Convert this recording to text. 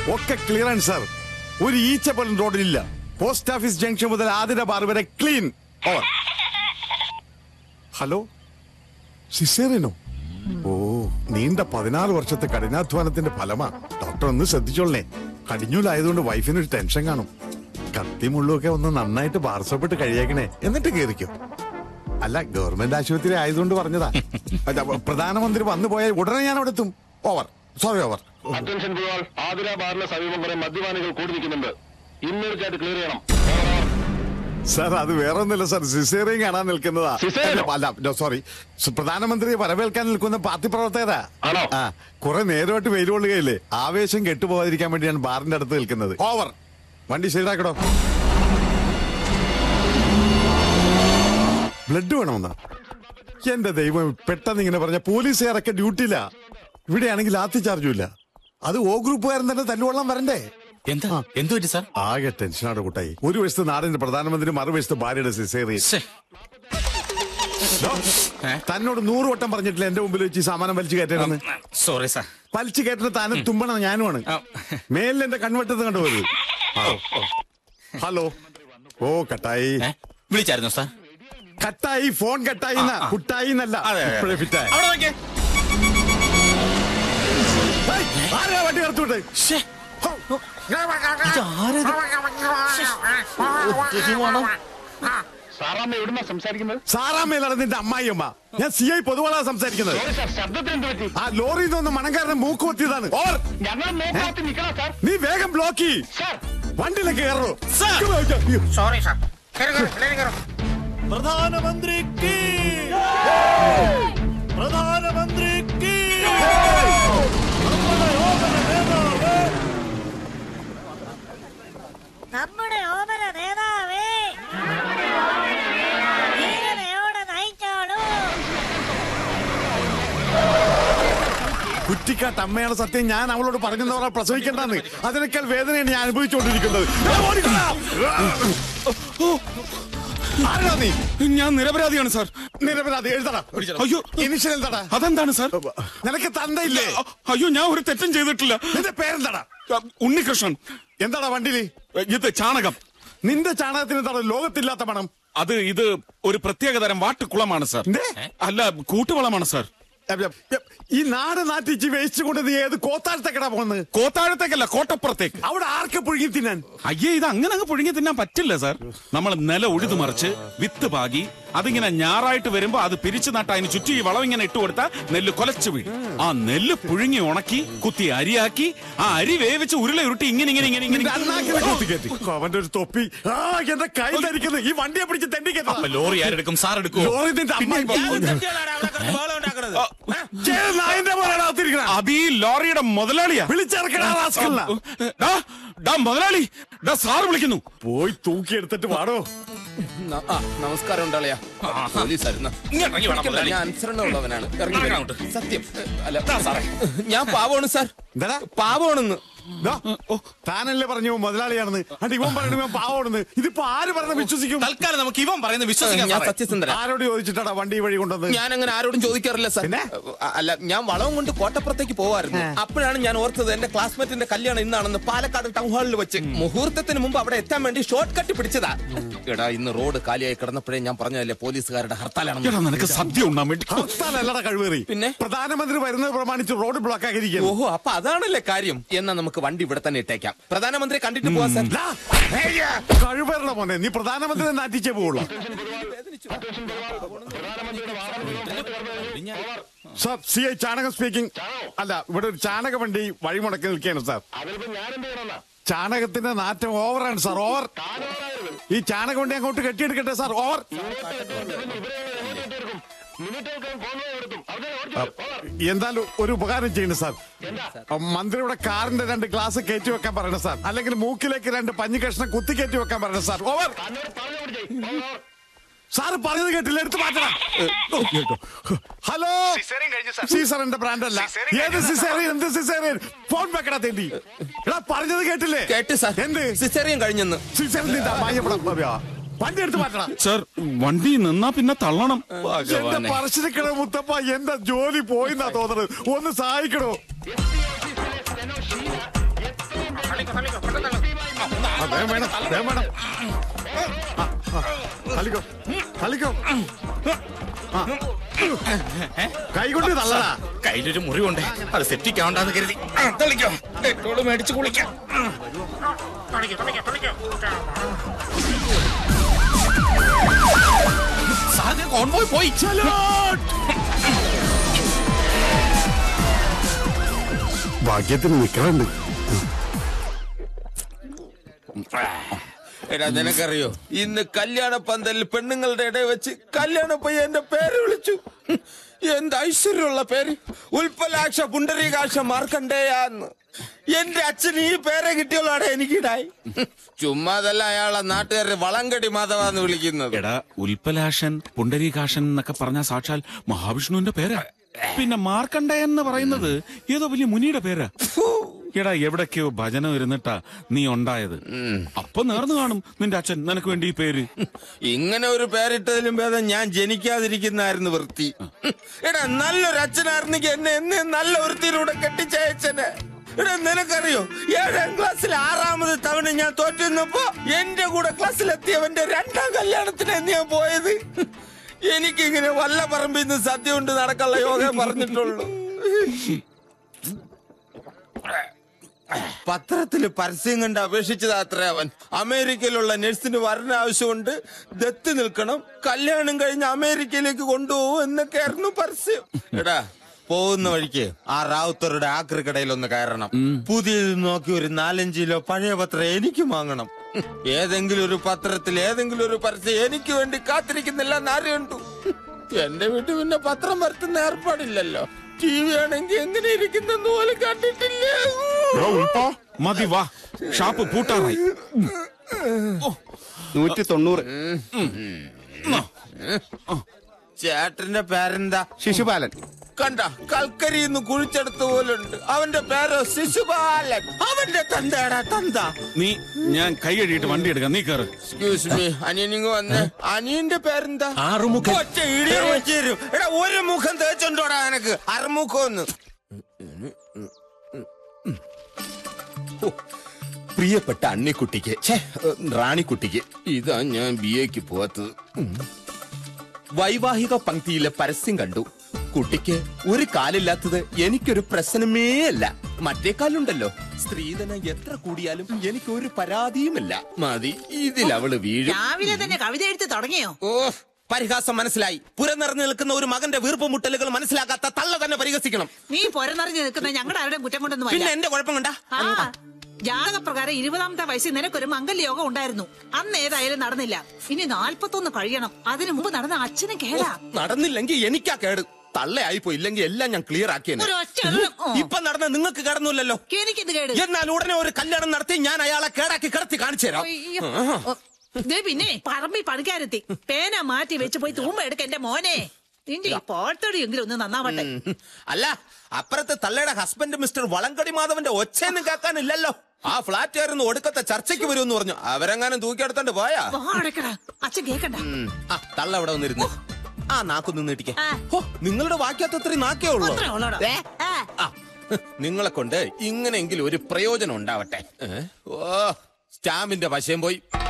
ഒക്കെ ക്ലിയർ ആണ് സാർ ഒരു ഈച്ച പോലും റോഡിലില്ല പോസ്റ്റ് ഓഫീസ് ജംഗ്ഷൻ മുതൽ ആതിര ബാർ വരെ ക്ലീൻ ഓവർ ഹലോ സിസേറിനോ ഓ നീണ്ട പതിനാറ് വർഷത്തെ കഠിനാധ്വാനത്തിന്റെ ഫലമാ ഡോക്ടർ ഒന്ന് ശ്രദ്ധിച്ചോളേ കടിഞ്ഞൂലായതുകൊണ്ട് വൈഫിന് ഒരു ടെൻഷൻ കാണും കത്തി മുള്ളുമൊക്കെ ഒന്ന് നന്നായിട്ട് ബാർസപ്പെട്ട് കഴിയേക്കണേ എന്നിട്ട് കേറിക്കോ അല്ല ഗവൺമെന്റ് ആശുപത്രി ആയതുകൊണ്ട് പറഞ്ഞതാ അല്ല, പ്രധാനമന്ത്രി വന്നു പോയാൽ ഉടനെ ഞാൻ അവിടെ എത്തും ഓവർ സോറി ഓവർ അറ്റൻഷൻ ഗുവാൾ ആതിര ബാറിന് സമീപം കുറെ മദ്യപാനികൾ കൂടി നിൽക്കുന്നുണ്ട് ഇമ്മീഡിയറ്റ് ക്ലിയർ ചെയ്യണം സാർ അത് വേറെ ഒന്നുമില്ല സാർ സിസേറിയും കാണാൻ നിൽക്കുന്നതാ സിസേറിയനോ? അല്ല സോറി പ്രധാനമന്ത്രിയെ വരവേൽക്കാൻ നിൽക്കുന്ന പാർട്ടി പ്രവർത്തകരാ ആണോ? ആ കുറെ നേരമായിട്ട് വെയിൽ കൊള്ളുകയില്ലേ ആവേശം കെട്ടുപോകാതിരിക്കാൻ വേണ്ടിയാണ് ബാറിന്റെ അടുത്ത് നിൽക്കുന്നത് ഓവർ വണ്ടി ശരിയാക്കടോ ബ്ലഡ് വേണമെന്നാ എന്റെ ദൈവം പെട്ടെന്ന് ഇങ്ങനെ പറഞ്ഞ പോലീസുകാരൊക്കെ ഡ്യൂട്ടിയില്ല ഇവിടെയാണെങ്കിൽ ലാത്തി ചാർജും ഇല്ല അത് ഓ ഗ്രൂപ്പുകാരൻ തന്നെ തല്ലുകൊള്ളാൻ വരണ്ടേ എന്താ എന്തു പറ്റി സാർ ആകെ ടെൻഷനാണ് കൂട്ടായി ഒരു വശത്ത് നാടിന്റെ പ്രധാനമന്ത്രി മറുവശത്ത് ഭാര്യയുടെ സിസേറിയൻ ശ്ശേ. ഏ? തന്നോട് നൂറ് വട്ടം പറഞ്ഞിട്ടില്ല എന്റെ മുമ്പിൽ വെച്ച് ഈ സാമാനം വലിച്ചു കയറ്റരുതെന്ന് സോറി സാർ വലിച്ചു കയറ്റുന്ന താനും തുമ്പണം ഞാനുമാണ് ആ. മേലിൽ എന്റെ കൺവെട്ടത്ത് കണ്ടുപോയത് ഹലോ ഓ കട്ടായി ഏ? വിളിച്ചായിരുന്നു സാർ കട്ടായി ഫോൺ കട്ടായി എന്നാ, ആ, ആ. കുട്ടായി എന്നല്ല അതെ, അതെ. ഇപ്പഴേ ഫിറ്റായി അവിടെ നോക്കിയേ ഹേയ്, ആരാ വണ്ടി കറുത്തുവിട്ടെ ശ്ശേ. സാറാമ്മ എവിടുന്ന സംസാരിക്കുന്നത് സാറാമ്മയിലാണ് നിന്റെ അമ്മായിയമ്മ ഞാൻ സി ഐ പൊതുവാളാ സംസാരിക്കുന്നത് സോറി സാർ ശബ്ദത്തിന് എന്ത് പറ്റി ആ ലോറിയിൽ നിന്ന് മണം കാരണം മൂക്ക് കൊത്തിയതാണ് ഓവർ ഞങ്ങൾ നോക്കാത്ത നിൽക്കണം സാർ നീ വേഗം ബ്ലോക്ക് ചെയ്യ് സാർ വണ്ടിയിലേക്ക് കയറോ സാർ. സോറി സാർ കയറി കയറി പിള്ളേര് കയറും പ്രധാനമന്ത്രിക്ക് പ്രധാനമന്ത്രിക്ക് നമ്മുടെ ഓമന നേതാവേ ധീരതയോടെ നയിച്ചോളൂ കുറ്റിക്കാട്ട് അമ്മയാണ് സത്യം ഞാൻ അവളോട് പറഞ്ഞെന്ന് പ്രസവിക്കണ്ടെന്ന് അതിനേക്കാൾ വേദനയാണ് ഞാൻ അനുഭവിച്ചുകൊണ്ടിരിക്കുന്നത് ഞാൻ ഓടിക്കോളാം. ആരാ നീ ഞാൻ നിരപരാധിയാണ് സാർ നിരപരാധി എഴുതടാ അയ്യോ. ഇനിഷ്യൽ എന്താടാ അതെന്താണ് സാർ നിനക്ക് തന്തയില്ലേ അ- അയ്യോ ഞാൻ ഒരു തെറ്റും ചെയ്തിട്ടില്ല നിന്റെ പേരെന്താടാ അ, ഉണ്ണികൃഷ്ണൻ എന്താടാ വണ്ടിയില് ഇത് ചാണകം നിന്റെ ചാണകത്തിന് എന്താണ് ലോകത്തില്ലാത്ത മണം അത് ഇത് ഒരു പ്രത്യേകതരം വാട്ടുകുളമാണ് സാർ എന്തേ? അല്ല കൂട്ടുവളമാണ് സാർ അപ്പ- അപ്പ- ഈ നാട് നാട്ടിച്ച് വേസ്റ്റ് കൊണ്ട് നീ ഏത് കോത്താഴത്തേക്കടാ പോകുന്നത് കോത്താഴത്തേക്കല്ല കോട്ടപ്പുറത്തേക്ക് അവിടെ ആർക്ക് പുഴുങ്ങി തിന്നാൻ അയ്യേ ഇത് അങ്ങനെ അങ്ങ് പുഴുങ്ങി തിന്നാൻ പറ്റില്ല സാർ നമ്മൾ നില ഉഴുതു മറിച്ച് വിത്ത് പാകി അതിങ്ങനെ ഞാറായിട്ട് വരുമ്പോ അത് പിരിച്ചു നട്ട അതിന് ചുറ്റി ഈ വളം ഇങ്ങനെ ഇട്ട് കൊടുത്താൽ നെല്ല് കൊലച്ചു വീഴും ആ നെല്ല് പുഴുങ്ങി ഉണക്കി കുത്തി അരിയാക്കി ആ അരി വേവിച്ച് ഉരുള ഉരുട്ടി ഇങ്ങനെ ഇങ്ങനെ ഇങ്ങനെ നിന്റെ ഇങ്ങനെ അണ്ണാക്കിനെ കുത്തിക്കയറ്റി. അവന്റെ ഒരു തൊപ്പി ആ എന്റെ കൈ ധരിക്കുന്നു ഈ വണ്ടിയെ പിടിച്ച് അപ്പൊ തെണ്ടിക്കത്ത ലോറി ആരെടുക്കും സാർ എടുക്കുമോ ലോറി നിന്റെ അമ്മായി നായന്റെ പോലെയാണ് അകത്തിരിക്കണ അബി ലോറിയുടെ മുതലാളിയാ വിളിച്ചിറക്കണ റാസ്കലിനെ. ഡാ, ഡാ മുതലാളി ഡാ സാറ് വിളിക്കുന്നു പോയി തൂക്കി എടുത്തിട്ട് പാടോ ന- ആ, നമസ്കാരം ഉണ്ടാളിയാ പോലീസായിരുന്നു ഇങ്ങോട്ട് ഇറങ്ങി വേണം മുതലാളി. ഞാൻ അനുസരണമുള്ളവനാണ് ഇറങ്ങി വരൂ. അങ്ങോട്ട്. സത്യം അല്ല സാറേ ഞാൻ പാവമാണ് സാർ എന്താടാ പാവമാണെന്ന് ദാ, താനല്ലേ പറഞ്ഞു മുതലാളിയാണെന്ന് അണ്ട് ഇവൻ പറഞ്ഞു ഇവൻ പാവമാണെന്ന് ഇതിപ്പോ ആര് പറഞ്ഞ വിശ്വസിക്കും തൽക്കാലം നമുക്ക് ഇവൻ പറയുന്നത് വിശ്വസിക്കാൻ ഞാൻ സാറേ. സത്യസന്ധന ആരോട് ചോദിച്ചിട്ടാടാ വണ്ടി വഴി കൊണ്ടുവന്ന് ഞാൻ അങ്ങനെ ആരോടും ചോദിക്കാറില്ല സാർ പിന്നെ? അ- അല്ല ഞാൻ വളവും കൊണ്ട് കോട്ടപ്പുറത്തേക്ക് പോവായിരുന്നു അപ്പോഴാണ് ഞാൻ ഓർത്തത് എന്റെ ക്ലാസ്മേറ്റിന്റെ കല്യാണം ഇന്നാണെന്ന് പാലക്കാട് ടൗൺ ഹാളിൽ വെച്ച് മുഹൂർത്തത്തിന് മുമ്പ് അവിടെ എത്താൻ വേണ്ടി ഷോർട്ട് കട്ട് പിടിച്ചതാ എടാ ഇന്ന് റോഡ് കാലിയായി കിടന്നപ്പോഴേ ഞാൻ പറഞ്ഞതല്ലേ പോലീസുകാരുടെ ഹർത്താലാണെന്ന് എടാ നിനക്ക് സദ്യ ഉണ്ണാൻ വേണ്ടി ഹർത്താലല്ലടാ കഴിവേറി പിന്നെ? പ്രധാനമന്ത്രി വരുന്നത് പ്രമാണിച്ച് റോഡ് ബ്ലോക്ക് ആക്കിയിരിക്കുന്നു ഓഹോ അപ്പൊ അതാണല്ലേ കാര്യം എന്നാ നമുക്ക് വണ്ടി ഇവിടെ തന്നെ ഇട്ടേക്കാം പ്രധാനമന്ത്രി കണ്ടിട്ട് പോവാ സാർ കഴിവേറണ മോനെ നീ പ്രധാനമന്ത്രി നാട്ടിച്ചേ പോവുള്ളൂ സാർ സി ഐ ചാണകം സ്പീക്കിംഗ് അല്ല ഇവിടെ ഒരു ചാണക വണ്ടി വഴിമുടക്കി നിൽക്കുകയാണ് സാർ അതിലിപ്പോ ഞാൻ എന്ത് ചെയ്യണമെന്നാ ചാണകത്തിന്റെ നാറ്റം ഓവറാണ് സാർ ഓവർ ഈ ചാണകം വണ്ടി അങ്ങോട്ട് കെട്ടിയെടുക്കട്ടെ സാർ ഓവർ മിനിറ്റുകൾക്ക് ഫോൺ എടുക്കും അവിടെ എന്തായാലും ഒരു ഉപകാരം ചെയ്യണം സാർ മന്ത്രിയുടെ കാറിന്റെ രണ്ട് ഗ്ലാസ് കയറ്റി വെക്കാൻ പറയണം സാർ അല്ലെങ്കിൽ മൂക്കിലേക്ക് രണ്ട് പഞ്ഞി കഷ്ണം കുത്തി കയറ്റി വെക്കാൻ പറയണം സാർ ഓവർ സാറ് പറഞ്ഞത് കേട്ടില്ല എടുത്ത് മാറ്റണം ഹലോ സീസറിന്റെ ബ്രാൻഡ് അല്ല ഏത് സിസേറിയൻ എന്ത് സിസേറിയൻ ഫോൺ വെക്കടാ തേണ്ടി എടാ പറഞ്ഞത് കേട്ടില്ലേ കേട്ട് സാർ എന്ത് സിസേറിയൻ കഴിഞ്ഞെന്ന് സിസേറിയൻ വണ്ടി എടുത്ത് മാറ്റണം സാർ വണ്ടി നിന്നാ പിന്നെ തള്ളണം എന്റെ പറശ്ശിനിക്കട മുത്തപ്പ എന്റെ ജോലി പോയിന്നാ തോന്നുന്നത് ഒന്ന് സഹായിക്കണോ വേഗം വേണം വേഗം വേണം ആ, ആ, തള്ളിക്കോ തള്ളിക്കോ ആ. കൈ കൊണ്ട് തള്ളടാ കയ്യിലൊരു മുറിവുണ്ട് അത് സെപ്റ്റിക് ആവണ്ടെന്ന് കരുതി ആ, തളിക്കോ ഡെറ്റോള് മേടിച്ച് കുളിക്കാം സാറിന് കോൺവോയ് പോയി ഭാഗ്യത്തിന് നിക്കറുണ്ട് എടാ നിനക്കറിയോ ഇന്ന് കല്യാണ പന്തലിൽ പെണ്ണുങ്ങളുടെ ഇടയിൽ വെച്ച് കല്യാണ പയ്യന്റെ പേര് വിളിച്ചു എന്ത് ഐശ്വര്യമുള്ള പേര് ഉൽപ്പലാക്ഷ പുണ്ടരീകാക്ഷ മാർക്കണ്ടേയാന്ന് എന്റെ അച്ഛൻ ഈ പേരെ കിട്ടിയോളാടെ എനിക്കിടായി ചുമ്മാതല്ല അയാളെ നാട്ടുകാരെ വളങ്കടി മാധവാന്ന് വിളിക്കുന്നത് എടാ ഉൽപ്പലാഷൻ പുണ്ടരീകാശൻ എന്നൊക്കെ പറഞ്ഞ സാക്ഷാൽ മഹാവിഷ്ണുവിന്റെ പേരാ പിന്നെ മാർക്കണ്ഡയൻ എന്ന് പറയുന്നത് ഏതോ വലിയ മുനിയുടെ പേരാ എടാ എവിടൊക്കെയോ ഭജനം ഇരുന്നിട്ടാ നീ ഉണ്ടായത് അപ്പൊ നേർന്നു കാണും നിന്റെ അച്ഛൻ നിനക്ക് വേണ്ടി ഈ പേര് ഇങ്ങനെ ഒരു പേരിട്ടതിലും ഭേദം ഞാൻ ജനിക്കാതിരിക്കുന്നായിരുന്നു വൃത്തി എടാ നല്ലൊരു അച്ഛനായിരുന്നെങ്കിൽ എന്നെ എന്നെ നല്ല വൃത്തിയിലൂടെ കെട്ടിച്ചയച്ചനെ എടാ നിനക്കറിയോ ഏഴാം ക്ലാസ്സിൽ ആറാമത് തവണ ഞാൻ തോറ്റുന്നപ്പോ എന്റെ കൂടെ ക്ലാസ്സിലെത്തിയവന്റെ രണ്ടാം കല്യാണത്തിന് ഞാൻ പോയത് എനിക്കിങ്ങനെ വല്ല പറമ്പിൽ നിന്ന് സദ്യ കൊണ്ട് നടക്കാനുള്ള യോഗ പറഞ്ഞിട്ടുള്ളൂ പത്രത്തില് പരസ്യം കണ്ട് അപേക്ഷിച്ചത് അത്ര അവൻ അമേരിക്കയിലുള്ള നഴ്സിന് വരണ ആവശ്യമുണ്ട് ദത്ത് നിൽക്കണം കല്യാണം കഴിഞ്ഞ് അമേരിക്കയിലേക്ക് കൊണ്ടുപോകും എന്നൊക്കെയായിരുന്നു പരസ്യം എടാ പോകുന്ന വഴിക്ക് ആ റാവുത്തറുടെ ആക്രി കടയിൽ ഒന്ന് കയറണം പുതിയത് നോക്കി ഒരു നാലഞ്ച് കിലോ പഴയ പത്രം എനിക്ക് വാങ്ങണം ഏതെങ്കിലും ഒരു പത്രത്തിൽ ഏതെങ്കിലും ഒരു പരസ്യം എനിക്ക് വേണ്ടി കാത്തിരിക്കുന്നില്ല എന്നറിയണ്ടു എന്റെ വീട്ടിൽ പിന്നെ പത്രം വരുത്തുന്ന ഏർപ്പാടില്ലല്ലോ ടി വി ആണെങ്കിൽ എങ്ങനെ ഇരിക്കുന്നെന്ന് പോലും കണ്ടിട്ടില്ല എടാ, ഉൽപ്പാ മതി വാ ഷാപ്പ് പൂട്ടാറായി നൂറ്റി തൊണ്ണൂറ് ചേട്ടന്റെ പേരെന്താ ശിശുപാലൻ കണ്ട കൽക്കരിന്ന് കുഴിച്ചെടുത്ത പോലുണ്ട് അവന്റെ പേരോ ശിശുപാലൻ അവന്റെ തന്തയാടാ തന്ത നീ ഞാൻ കൈ കഴുകിയിട്ട് വണ്ടി എടുക്കാം നീ കയറ് എക്സ്ക്യൂസ് മീ അനിയനിങ് വന്ന് അനിയന്റെ പേരെന്താ ഒറ്റ ഇടിയ വെച്ച് തരും. എടാ ഒരു മുഖം തേച്ചുണ്ടോടാ എനക്ക് അറുമുഖം ഒന്ന് ഓ, പ്രിയപ്പെട്ട അണ്ണിക്കുട്ടിക്ക് ഛേ, റാണിക്കുട്ടിക്ക് ഇതാ ഞാൻ ബി എക്ക് പോവാത്തത് ഉം. വൈവാഹിക പങ്ക്തിയിലെ പരസ്യം കണ്ടു കുട്ടിക്ക് ഒരു കാലില്ലാത്തത് എനിക്കൊരു പ്രശ്നമേ അല്ല മറ്റേ കാലുണ്ടല്ലോ സ്ത്രീധനം എത്ര കൂടിയാലും എനിക്കൊരു പരാതിയുമില്ല മതി ഇതിൽ അവള് വീഴും രാവിലെ തന്നെ കവിത എഴുതി തുടങ്ങിയോ ഓ പരിഹാസം മനസ്സിലായി പുരനിറഞ്ഞു നിൽക്കുന്ന ഒരു മകന്റെ വീർപ്പുമുട്ടലുകൾ മനസ്സിലാക്കാത്ത തള്ള തന്നെ പരിഹസിക്കണം നീ പൊരനിറഞ്ഞു നിൽക്കുന്ന ഞങ്ങളുടെ ആരുടെയും കുറ്റം കൊണ്ടൊന്നും പിന്നെ അല്ല എന്റെ കുഴപ്പം കണ്ടാ ആ ജാതകപ്രകാരം ഇരുപതാമത്തെ വയസ്സിൽ നിനക്കൊരു മംഗല്യ യോഗം ഉണ്ടായിരുന്നു അന്ന് ഏതായാലും നടന്നില്ല ഇനി നാൽപ്പത്തൊന്ന് കഴിയണം അതിനു മുമ്പ് നടന്ന അച്ഛനും കേടാ നടന്നില്ലെങ്കിൽ എനിക്കാ കേട് തള്ളയായി പോയില്ലെങ്കിൽ എല്ലാം ഞാൻ ക്ലിയർ ആക്കിയെന്നെ ഒരു ഒറ്റ എണ്ണം. ഓ. ഇപ്പൊ നടന്ന നിങ്ങൾക്ക് കിടന്നില്ലല്ലോ എനിക്കിത് കേട് എന്നാൽ ഉടനെ ഒരു കല്യാണം നടത്തി ഞാൻ അയാളെ കേടാക്കി കിടത്തി കാണിച്ചു തരാം അയ്യോ. ഓ, ദേ പിന്നെ പറമ്പിൽ പണിക്കാരെത്തി പേന മാറ്റി വെച്ച് പോയി തൂമ്പ എടുക്ക എന്റെ മോനെ നിന്റെ ഈ പോട്ടടിയെങ്കിലും ഒന്ന് നന്നാവട്ടെ ഉം. അല്ല അപ്പുറത്ത് തള്ളയുടെ ഹസ്ബൻഡ് മിസ്റ്റർ വളങ്കടി മാധവന്റെ ഒച്ചയൊന്നും കേൾക്കാനില്ലല്ലോ ആ ഫ്ലാറ്റ് ആയിരുന്നു ഒടുക്കത്തെ ചർച്ചയ്ക്ക് വരുമെന്ന് പറഞ്ഞു അവരെങ്ങാനും തൂക്കിയെടുത്തോണ്ട് പോയാ വാ അടക്കടാ അച്ഛൻ കേക്കണ്ട ഉം. ആ തള്ള അവിടെ വന്നിരുന്നു ആ നാക്കൊന്ന് നീട്ടിക്കേ ആ. ഹോ, നിങ്ങളുടെ വാക്യത്തെ അത്രയും നാക്കേ ഉള്ളൂ അത്രേ ഉള്ളോടാ. ആ. ആ, നിങ്ങളെ കൊണ്ട് ഇങ്ങനെയെങ്കിലും ഒരു പ്രയോജനം ഉണ്ടാവട്ടെ ഏ? ഓ സ്റ്റാമ്പിന്റെ വശം പോയി